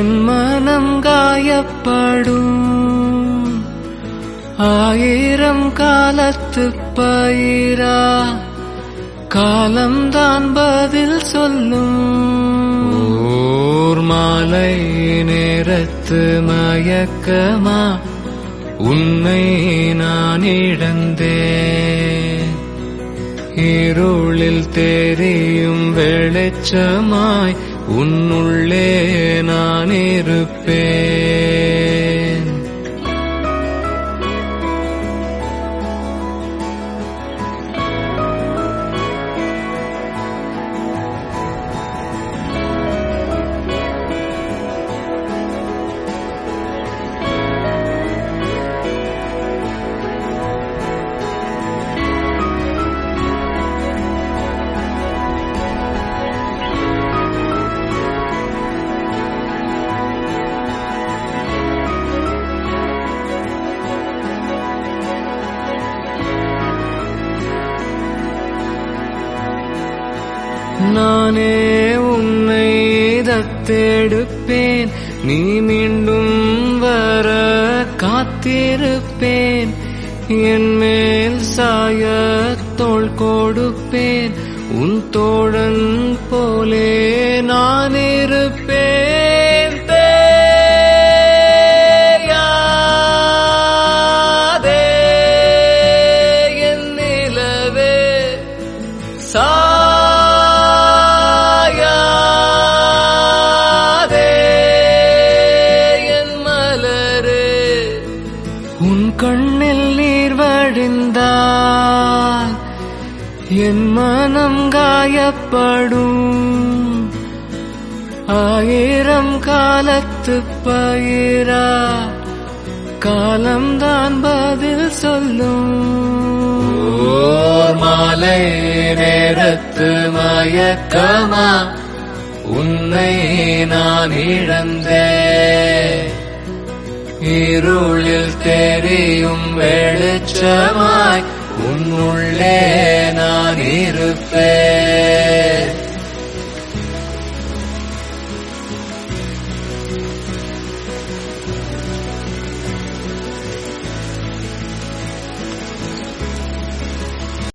என் மனம் காயப்படும் ஆயிரம் காலத்து பயிரா காலம்தான் பதில் சொல்லும் ஓர் மாலை நேரத்து மயக்கமா உன்னை நான் இழந்தேன் இருளில் தெரியும் வெளிச்சமாய் உன்னுள்ளே நான் இருப்பேன் நானே உன்னை தத்தெடுப்பேன் நீ மீண்டும் வர காத்திருப்பேன் என் மேல் சாய தோள் கொடுப்பேன் உன் தோழன் போலே நான் இருப்பேன் தேயாதே என் நிலவே சாயாதே என் மலரே உன் கண்ணில் நீர் வழிந்தால் என் மனம் காயப்படும் ஆயிரம் காலத்து பயிரா காலம்தான் பதில் சொல்லும் ஓர் மாலை நேரத்து மயக்கமா உன்னை நான் இழந்தேன் இருளில் தெரியும் வெளிச்சமாய் உன்னுள்ளே